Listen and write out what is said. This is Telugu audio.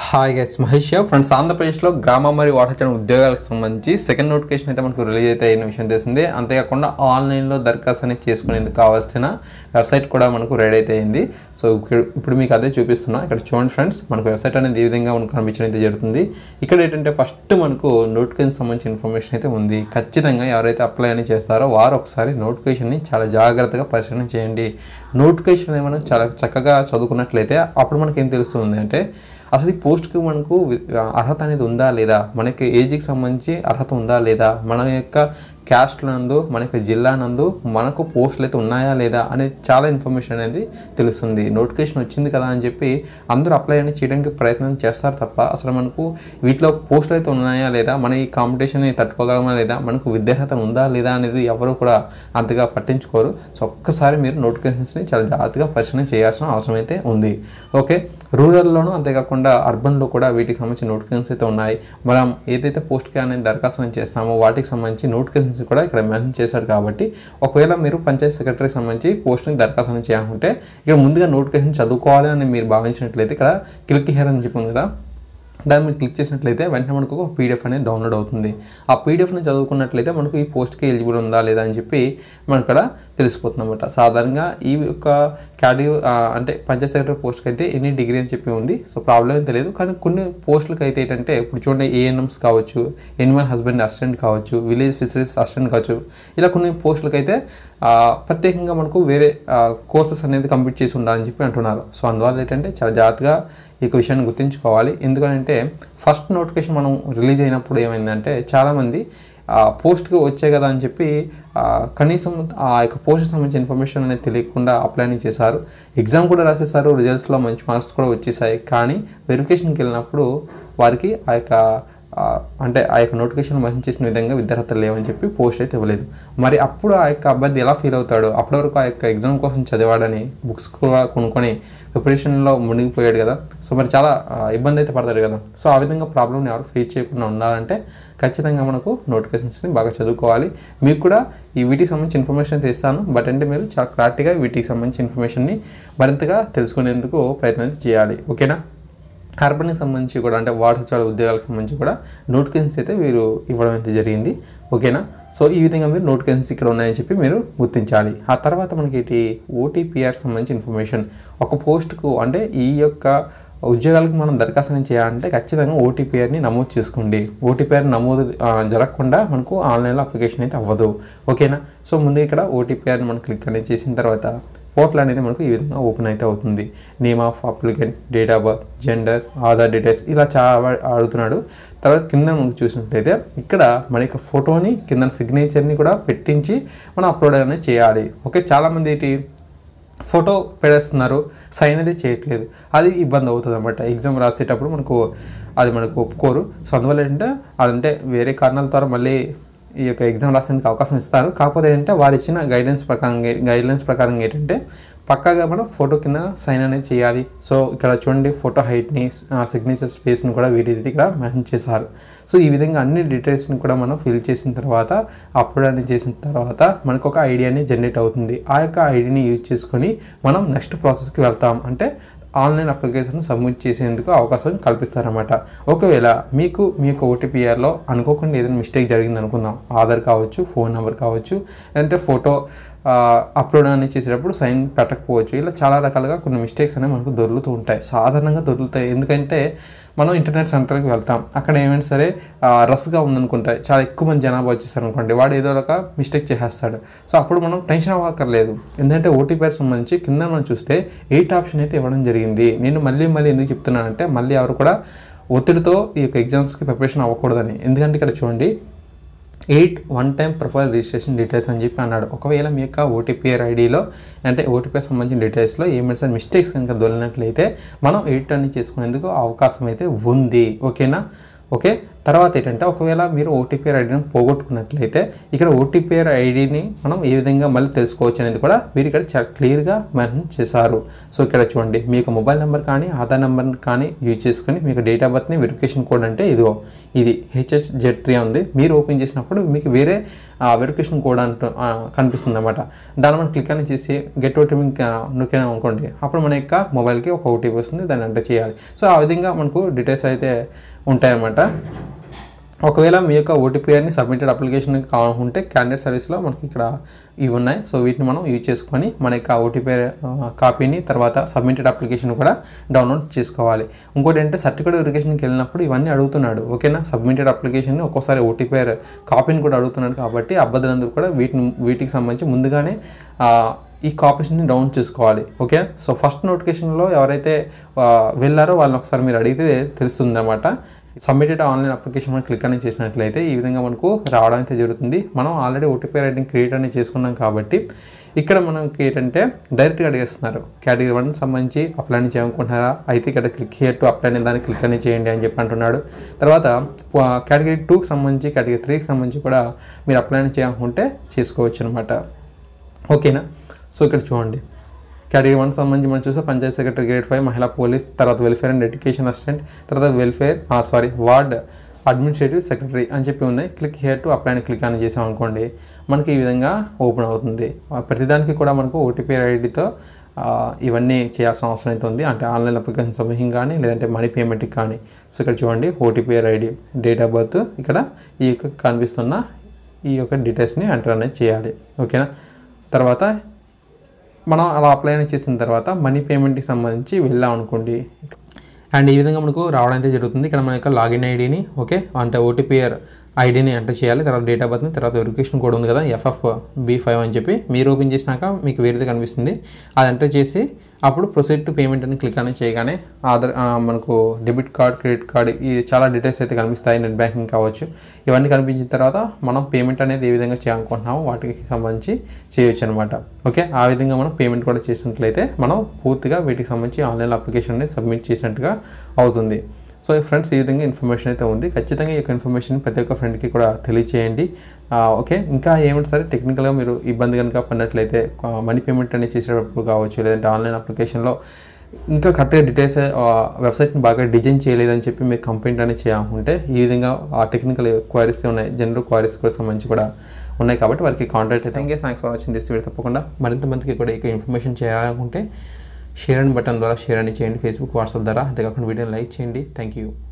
హాయ్ గైస్ మహేష్ ఫ్రెండ్స్ ఆంధ్రప్రదేశ్లో గ్రామ మరియు వాటర్ ఉద్యోగాలకు సంబంధించి సెకండ్ నోటిఫికేషన్ అయితే మనకు రిలీజ్ అయితే అయిన విషయం తెలిసిందే అంతేకాకుండా ఆన్లైన్లో దరఖాస్తు అనేది చేసుకునేందుకు కావాల్సిన వెబ్సైట్ కూడా మనకు రెడీ అయితే అయింది సో ఇక్కడ- ఇప్పుడు మీకు అదే చూపిస్తున్నా ఇక్కడ చూడండి ఫ్రెండ్స్ మనకు వెబ్సైట్ అనేది ఈ విధంగా మనకు కనిపించడం అయితే జరుగుతుంది ఇక్కడ ఏంటంటే ఫస్ట్ మనకు నోటిఫికేషన్ సంబంధించిన ఇన్ఫర్మేషన్ అయితే ఉంది ఖచ్చితంగా ఎవరైతే అప్లై అని చేస్తారో వారు ఒకసారి నోటిఫికేషన్ని చాలా జాగ్రత్తగా పరిశీలన చేయండి నోటిఫికేషన్ అనేది మనం చాలా చక్కగా చదువుకున్నట్లయితే అప్పుడు మనకి ఏం తెలుస్తుంది అంటే అసలు ఈ పోస్ట్కి మనకు వి- అర్హత అనేది ఉందా లేదా మనకి ఏజ్కి సంబంధించి అర్హత ఉందా లేదా మన యొక్క క్యాస్ట్ నందు మన యొక్క జిల్లా నందు మనకు పోస్టులు అయితే ఉన్నాయా లేదా అనేది చాలా ఇన్ఫర్మేషన్ అనేది తెలుస్తుంది నోటిఫికేషన్ వచ్చింది కదా అని చెప్పి అందరూ అప్లై అని చేయడానికి ప్రయత్నం చేస్తారు తప్ప అసలు మనకు వీటిలో పోస్టులు అయితే ఉన్నాయా లేదా మన ఈ కాంపిటీషన్ తట్టుకోగలమా లేదా మనకు విద్యార్హత ఉందా లేదా అనేది ఎవరు కూడా అంతగా పట్టించుకోరు సో ఒక్కసారి మీరు నోటిఫికేషన్స్ని చాలా జాగ్రత్తగా పరిశీలన చేయాల్సిన అవసరం అయితే ఉంది ఓకే రూరల్లోనూ అంతేకాకుండా అర్బన్లో కూడా వీటికి సంబంధించిన నోటిఫికేషన్స్ అయితే ఉన్నాయి మనం ఏదైతే పోస్ట్కి అనేది దరఖాస్తు అనేది చేస్తామో వాటికి సంబంధించి నోటిఫికేషన్స్ కూడా ఇక్కడ మెన్షన్ చేశాడు కాబట్టి ఒకవేళ మీరు పంచాయత్ సెక్రటరీకి సంబంధించి పోస్ట్ని దరఖాస్తు అనేది చేయాలంటే ఇక్కడ ముందుగా నోటిఫికేషన్ చదువుకోవాలి అని మీరు భావించినట్లయితే ఇక్కడ క్లిక్ హియర్ అని చెప్పి ఉంది కదా దాన్ని మీరు క్లిక్ చేసినట్లయితే వెంటనే మనకు ఒక పీడిఎఫ్ అనేది డౌన్లోడ్ అవుతుంది ఆ పీడిఎఫ్ని చదువుకున్నట్లయితే మనకు ఈ పోస్ట్కి ఎలిజిబుల్ ఉందా లేదా అని చెప్పి మనకు ఇక్కడ తెలిసిపోతుంది అనమాట సాధారణంగా ఈ యొక్క క్యాటగిరీ అంటే పంచాయత్ సెక్రటరీ పోస్ట్కి అయితే ఎన్ని డిగ్రీ అని చెప్పి ఉంది సో ప్రాబ్లం ఏం తెలియదు కానీ కొన్ని పోస్టులకు అయితే ఏంటంటే ఇప్పుడు చూడండి ఏఎన్ఎంస్ కావచ్చు ఎనిమల్ హస్బెండ్ అసిస్టెంట్ కావచ్చు విలేజ్ ఫిషరీస్ అసిస్టెంట్ కావచ్చు ఇలా కొన్ని పోస్టులకు అయితే ఆ, ప్రత్యేకంగా మనకు వేరే కోర్సెస్ అనేది కంప్లీట్ చేసి ఉండాలని చెప్పి అంటున్నారు సో అందువల్ల ఏంటంటే చాలా జాగ్రత్తగా ఈ యొక్క విషయాన్ని గుర్తుంచుకోవాలి ఎందుకంటే ఫస్ట్ నోటిఫికేషన్ మనం రిలీజ్ అయినప్పుడు ఏమైందంటే చాలామంది ఆ, పోస్ట్కి వచ్చాయి కదా అని చెప్పి ఆ, కనీసం ఆ యొక్క పోస్ట్కి సంబంధించిన ఇన్ఫర్మేషన్ అనేది తెలియకుండా అప్లై అనేది చేశారు ఎగ్జామ్ కూడా రాసేసారు రిజల్ట్స్లో మంచి మార్క్స్ కూడా వచ్చేసాయి కానీ వెరిఫికేషన్కి వెళ్ళినప్పుడు వారికి ఆ యొక్క ఆ, అంటే ఆ యొక్క నోటిఫికేషన్ మంచి చేసిన విధంగా విద్యార్థులు లేవని చెప్పి పోస్ట్ అయితే ఇవ్వలేదు మరి అప్పుడు ఆ యొక్క అబ్బాయి ఎలా ఫీల్ అవుతాడు అప్పటి వరకు ఆ యొక్క ఎగ్జామ్ కోసం చదివాడని బుక్స్ కూడా కొనుక్కొని ప్రిపరేషన్లో మునిగిపోయాడు కదా సో మరి చాలా ఆ, ఇబ్బంది అయితే పడతాడు కదా సో ఆ విధంగా ప్రాబ్లమ్ని ఎవరు ఫేస్ చేయకుండా ఉండాలంటే ఖచ్చితంగా మనకు నోటిఫికేషన్స్ని బాగా చదువుకోవాలి మీకు కూడా ఈ వీటికి సంబంధించి ఇన్ఫర్మేషన్ అయితే ఇస్తాను బట్ అంటే మీరు చాలా క్లారిటీగా వీటికి సంబంధించిన ఇన్ఫర్మేషన్ని మరింతగా తెలుసుకునేందుకు ప్రయత్నం అయితే చేయాలి ఓకేనా అర్బన్కి సంబంధించి కూడా అంటే వాటర్ సచివాలయ ఉద్యోగాలకు సంబంధించి కూడా నోటిఫికేషన్స్ అయితే వీరు ఇవ్వడం అయితే జరిగింది ఓకేనా సో ఈ విధంగా మీరు నోటిఫికేషన్స్ ఇక్కడ ఉన్నాయని చెప్పి మీరు గుర్తించాలి ఆ తర్వాత మనకి ఏంటి ఓటీపీఆర్ సంబంధించి ఇన్ఫర్మేషన్ ఒక పోస్ట్కు అంటే ఈ యొక్క ఉద్యోగాలకు మనం దరఖాస్తు అనేది చేయాలంటే ఖచ్చితంగా ఓటీపీఆర్ని నమోదు చేసుకోండి ఓటీపీఆర్ నమోదు ఆ, జరగకుండా మనకు ఆన్లైన్లో అప్లికేషన్ అయితే అవ్వదు ఓకేనా సో ముందు ఇక్కడ ఓటీపీఆర్ని మనం క్లిక్ అనేది చేసిన తర్వాత పోర్టల్ అనేది మనకు ఈ విధంగా ఓపెన్ అయితే అవుతుంది name of applicant date of birth gender Aadhaar details ఇలా చాలా అడుగుతున్నాడు తర్వాత కింద మనకు చూసినట్లయితే ఇక్కడ మన యొక్క ఫోటోని కింద సిగ్నేచర్ని కూడా పెట్టించి మనం అప్లోడ్ అనేది చేయాలి ఓకే చాలామంది ఏంటి ఫోటో పెడేస్తున్నారు సైన్ అనేది చేయట్లేదు అది ఇబ్బంది అవుతుంది అనమాట ఎగ్జామ్ రాసేటప్పుడు మనకు అది మనకు ఒప్పుకోరు సో అందువల్ల ఏంటంటే అదంటే వేరే కారణాల ద్వారా మళ్ళీ ఈ యొక్క ఎగ్జామ్ రాసేందుకు అవకాశం ఇస్తారు కాకపోతే ఏంటంటే వారు ఇచ్చిన గైడెన్స్ ప్రకారం గైడ్లైన్స్ ప్రకారం ఏంటంటే పక్కాగా మనం ఫోటో కింద సైన్ అనేది చేయాలి సో ఇక్కడ చూడండి ఫోటో హైట్ని సిగ్నేచర్ స్పేస్ని కూడా వీరి ఇక్కడ మెన్షన్ చేశారు సో ఈ విధంగా అన్ని డీటెయిల్స్ని కూడా మనం ఫిల్ చేసిన తర్వాత అప్లోడ్ అనేది చేసిన తర్వాత మనకు ఒక ఐడియాని జనరేట్ అవుతుంది ఆ యొక్క ఐడిని యూజ్ చేసుకొని మనం నెక్స్ట్ ప్రాసెస్కి వెళ్తాం అంటే ఆన్లైన్ అప్లికేషన్ సబ్మిట్ చేసేందుకు అవకాశం కల్పిస్తారన్నమాట ఒకవేళ మీకు మీ యొక్క ఓటీపీఆర్లో అనుకోకుండా ఏదైనా మిస్టేక్ జరిగింది అనుకుందాం ఆధార్ కావచ్చు ఫోన్ నెంబర్ కావచ్చు లేదంటే ఫోటో అప్లోడ్ అనేది చేసేటప్పుడు సైన్ పెట్టకపోవచ్చు ఇలా చాలా రకాలుగా కొన్ని మిస్టేక్స్ అనేవి మనకు దొరుకుతూ ఉంటాయి సాధారణంగా దొరుకుతాయి ఎందుకంటే మనం ఇంటర్నెట్ సెంటర్కి వెళ్తాం అక్కడ ఏమైనా సరే ఆ, రస్గా ఉందనుకుంటే చాలా ఎక్కువ మంది జనాభా వచ్చేసారు అనుకోండి వాడు ఏదో ఒక మిస్టేక్ చేసేస్తాడు సో అప్పుడు మనం టెన్షన్ అవ్వక్కర్లేదు ఎందుకంటే ఓటీపీఆర్ సంబంధించి కింద మనం చూస్తే ఎయిట్ ఆప్షన్ అయితే ఇవ్వడం జరిగింది నేను మళ్ళీ మళ్ళీ ఎందుకు చెప్తున్నానంటే మళ్ళీ ఎవరు కూడా ఒత్తిడితో ఈ యొక్క ఎగ్జామ్స్కి ప్రిపరేషన్ అవ్వకూడదని ఎందుకంటే ఇక్కడ చూడండి eight one time profile registration details అని చెప్పి అన్నాడు ఒకవేళ మీ యొక్క ఓటీపీఆర్ ఐడిలో అంటే ఓటీపీఆర్ సంబంధించిన డీటెయిల్స్లో ఏమైనా సరే మిస్టేక్స్ కనుక దొరికినట్లయితే మనం ఎయిట్ అని చేసుకునేందుకు అవకాశం అయితే ఉంది ఓకేనా ఓకే తర్వాత ఏంటంటే ఒకవేళ మీరు ఓటీపీ ఐడిని పోగొట్టుకున్నట్లయితే ఇక్కడ ఓటీపీ ఐడిని మనం ఏ విధంగా మళ్ళీ తెలుసుకోవచ్చు అనేది కూడా మీరు ఇక్కడ చాలా క్లియర్గా మెన్షన్ చేశారు సో ఇక్కడ చూడండి మీ యొక్క మొబైల్ నెంబర్ కానీ ఆధార్ నెంబర్ కానీ యూజ్ చేసుకుని మీకు డేట్ ఆఫ్ బర్త్ని వెరిఫికేషన్ కోడ్ అంటే ఇదిగో ఇది హెచ్ఎస్ జెడ్ త్రీ ఉంది మీరు ఓపెన్ చేసినప్పుడు మీకు వేరే వెరిఫికేషన్ కోడ్ అంటూ ఆ, కనిపిస్తుంది అనమాట దాన్ని మనం క్లిక్ అని చేసి గెట్ ఓటీపీ నొక్కినా అనుకోండి అప్పుడు మన యొక్క మొబైల్కి ఒక ఓటీపీ వస్తుంది దాన్ని ఎంటర్ చేయాలి సో ఆ విధంగా మనకు డీటెయిల్స్ అయితే ఉంటాయన్నమాట ఒకవేళ మీ యొక్క ఓటీపీఆర్ని సబ్మిటెడ్ అప్లికేషన్ కావాలనుకుంటే క్యాండిడేట్ సర్వీస్లో మనకి ఇక్కడ ఇవి ఉన్నాయి సో వీటిని మనం యూజ్ చేసుకొని మన యొక్క ఓటీపీ కాపీని తర్వాత సబ్మిటెడ్ అప్లికేషన్ కూడా డౌన్లోడ్ చేసుకోవాలి ఇంకోటి ఏంటంటే సర్టిఫికేట్ వెరిఫికేషన్కి వెళ్ళినప్పుడు ఇవన్నీ అడుగుతున్నాడు ఓకేనా సబ్మిటెడ్ అప్లికేషన్ ఒక్కోసారి ఓటీపీఆర్ కాపీని కూడా అడుగుతున్నాడు కాబట్టి అబ్బద్ధులందరూ కూడా వీటిని వీటికి సంబంధించి ముందుగానే ఆ, ఈ కాపీస్ని డౌన్ చేసుకోవాలి ఓకే సో ఫస్ట్ నోటిఫికేషన్లో ఎవరైతే ఆ, వెళ్ళారో వాళ్ళని ఒకసారి మీరు అడిగితే తెలుస్తుంది అనమాట సబ్మిటెడ్ ఆన్లైన్ అప్లికేషన్ మనం క్లిక్ అనేది చేసినట్లయితే ఈ విధంగా మనకు రావడం అయితే జరుగుతుంది మనం ఆల్రెడీ ఓటీపీ రైటింగ్ క్రియేట్ అనేది చేసుకున్నాం కాబట్టి ఇక్కడ మనకి ఏంటంటే డైరెక్ట్గా అడిగేస్తున్నారు కేటగిరీ వన్ సంబంధించి అప్లై అని చేయాలనుకుంటున్నారా అయితే ఇక్కడ క్లిక్ హియర్ టు అప్లై అనే దాన్ని క్లిక్ అనేది చేయండి అని చెప్పి అంటున్నాడు తర్వాత కేటగిరీ టూకి సంబంధించి కేటగిరీ త్రీకి సంబంధించి కూడా మీరు అప్లై అని చేయాలనుకుంటే చేసుకోవచ్చు అనమాట ఓకేనా సో ఇక్కడ చూడండి కేటగిరీ వన్ సంబంధించి మనం చూస్తే పంచాయత్ సెక్రటరీ గ్రేడ్ ఫైవ్ మహిళా పోలీస్ తర్వాత వెల్ఫేర్ అండ్ ఎడ్యుకేషన్ అసిస్టెంట్ తర్వాత welfare sorry ward administrative secretary అని చెప్పి ఉంది క్లిక్ హియర్ టు అప్లై అని క్లిక్ అని చేసాం అనుకోండి మనకి ఈ విధంగా ఓపెన్ అవుతుంది ఆ ప్రతిదానికి కూడా మనకు ఓటీపీ ఐడితో ఇవన్నీ చేయాల్సిన అవసరం అయితే ఉంది అంటే ఆన్లైన్ అప్లికేషన్ సబ్మిషన్ కానీ లేదంటే మనీ పేమెంట్కి కానీ సో ఇక్కడ చూడండి OTP ID date of birth ఇక్కడ ఈ యొక్క కనిపిస్తున్న ఈ యొక్క డీటెయిల్స్ని ఎంటర్ అనేది చేయాలి ఓకేనా తర్వాత మనం అలా అప్లై అనేది చేసిన తర్వాత మనీ పేమెంట్కి సంబంధించి వెళ్ళాం అనుకోండి అండ్ ఈ విధంగా మనకు రావడం అయితే జరుగుతుంది ఇక్కడ మన యొక్క లాగిన్ ఐడిని ఓకే అంటే ఓటీపీఆర్ ఐడిని ఎంటర్ చేయాలి తర్వాత డేట్ ఆఫ్ బర్త్ని తర్వాత వెరిఫికేషన్ కోడ్ ఉంది కదా ఎఫ్ఎఫ్ బీ ఫైవ్ అని చెప్పి మీరు ఓపెన్ చేసినాక మీకు వేరేది కనిపిస్తుంది అది ఎంటర్ చేసి అప్పుడు ప్రొసీడ్ టు పేమెంట్ అని క్లిక్ అనేది చేయగానే ఆధార్ ఆ, మనకు డెబిట్ కార్డ్ క్రెడిట్ కార్డ్ ఈ చాలా డీటెయిల్స్ అయితే కనిపిస్తాయి నెట్ బ్యాంకింగ్ కావచ్చు ఇవన్నీ కనిపించిన తర్వాత మనం పేమెంట్ అనేది ఏ విధంగా చేయాలనుకుంటున్నామో వాటికి సంబంధించి చేయొచ్చు అనమాట ఓకే ఆ విధంగా మనం పేమెంట్ కూడా చేసినట్లయితే మనం పూర్తిగా వీటికి సంబంధించి ఆన్లైన్ అప్లికేషన్ అనేది సబ్మిట్ చేసినట్టుగా అవుతుంది సో ఫ్రెండ్స్ ఈ విధంగా ఇన్ఫర్మేషన్ అయితే ఉంది ఖచ్చితంగా ఈ యొక్క ఇన్ఫర్మేషన్ ప్రతి ఒక్క ఫ్రెండ్కి కూడా తెలియచేయండి ఆ, ఓకే ఇంకా ఏమిటి సరే టెక్నికల్గా మీరు ఇబ్బంది కనుక పడినట్లయితే మనీ పేమెంట్ అనేది చేసేటప్పుడు కావచ్చు లేదంటే ఆన్లైన్ అప్లికేషన్లో ఇంకా కరెక్ట్గా డీటెయిల్స్ వెబ్సైట్ని బాగా డిజైన్ చేయలేదని చెప్పి మీరు కంప్లైంట్ అనేది చేయాలనుకుంటే ఈ విధంగా ఆ టెక్నికల్ క్వైరీస్ ఉన్నాయి జనరల్ క్వైరీస్ కూడా సంబంధించి కూడా ఉన్నాయి కాబట్టి వారికి కాంటాక్ట్ అయితే thank you thanks for watching this video తప్పకుండా మరింత మందికి కూడా ఇక ఇన్ఫర్మేషన్ చేయాలనుకుంటే షేర్ అని బటన్ ద్వారా షేర్ అని చేయండి ఫేస్బుక్ వాట్సాప్ ద్వారా అంతేకాకుండా వీడియోని లైక్ చేయండి థ్యాంక్ యూ